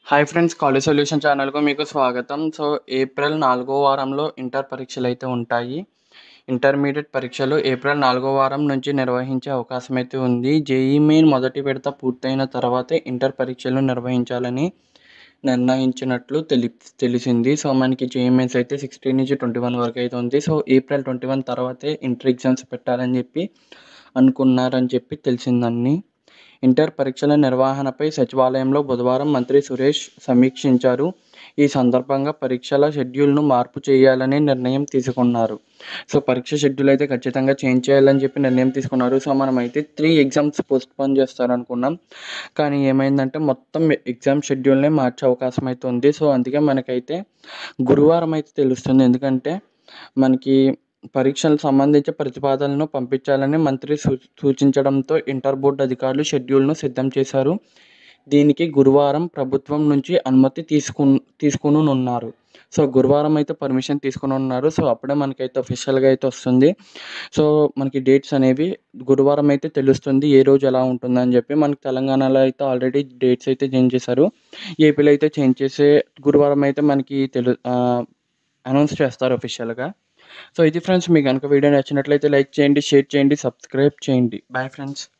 hi friends college solution ఛానల్కు మీకు స్వాగతం సో ఏప్రిల్ నాలుగో వారంలో ఇంటర్ పరీక్షలు అయితే ఉంటాయి ఇంటర్మీడియట్ పరీక్షలు ఏప్రిల్ నాలుగో వారం నుంచి నిర్వహించే అవకాశం అయితే ఉంది జేఈ మెయిన్ మొదటి విడత పూర్తయిన తర్వాతే ఇంటర్ పరీక్షలు నిర్వహించాలని నిర్ణయించినట్లు తెలి తెలిసింది సో మనకి జేఈ మెయిన్స్ అయితే సిక్స్టీన్ నుంచి ట్వంటీ వన్ వరకు అయితే ఉంది సో ఏప్రిల్ ట్వంటీ వన్ తర్వాతే ఇంటర్ ఎగ్జామ్స్ పెట్టాలని చెప్పి అనుకున్నారని చెప్పి తెలిసిందండి ఇంటర్ పరీక్షల నిర్వహణపై సచివాలయంలో బుధవారం మంత్రి సురేష్ సమీక్షించారు ఈ సందర్భంగా పరీక్షల షెడ్యూల్ను మార్పు చేయాలని నిర్ణయం తీసుకున్నారు సో పరీక్ష షెడ్యూల్ అయితే ఖచ్చితంగా చేంజ్ చేయాలని చెప్పి నిర్ణయం తీసుకున్నారు సో మనం అయితే త్రీ ఎగ్జామ్స్ పోస్ట్ పోన్ చేస్తారనుకున్నాం కానీ ఏమైందంటే మొత్తం ఎగ్జామ్ షెడ్యూల్నే మార్చే అవకాశం అయితే ఉంది సో అందుకే మనకైతే గురువారం అయితే తెలుస్తుంది ఎందుకంటే మనకి పరీక్షలకు సంబంధించి ప్రతిపాదనలను పంపించాలని మంత్రి సూ సూచించడంతో ఇంటర్ బోర్డు అధికారులు షెడ్యూల్ను సిద్ధం చేశారు దీనికి గురువారం ప్రభుత్వం నుంచి అనుమతి తీసుకు తీసుకునున్నారు సో గురువారం అయితే పర్మిషన్ తీసుకుని ఉన్నారు సో అప్పుడే మనకైతే అఫీషియల్గా అయితే వస్తుంది సో మనకి డేట్స్ అనేవి గురువారం అయితే తెలుస్తుంది ఏ రోజు ఎలా ఉంటుందని చెప్పి మనకి తెలంగాణలో అయితే ఆల్రెడీ డేట్స్ అయితే చేంజ్ చేశారు ఏపీలో అయితే చేంజ్ చేసే గురువారం అయితే మనకి తెలు అనౌన్స్ చేస్తారు అఫీషియల్గా సో ఇది ఫ్రెండ్స్ మీకు కనుక వీడియో నచ్చినట్లయితే లైక్ చేయండి షేర్ చేయండి సబ్స్క్రైబ్ చేయండి బాయ్ ఫ్రెండ్స్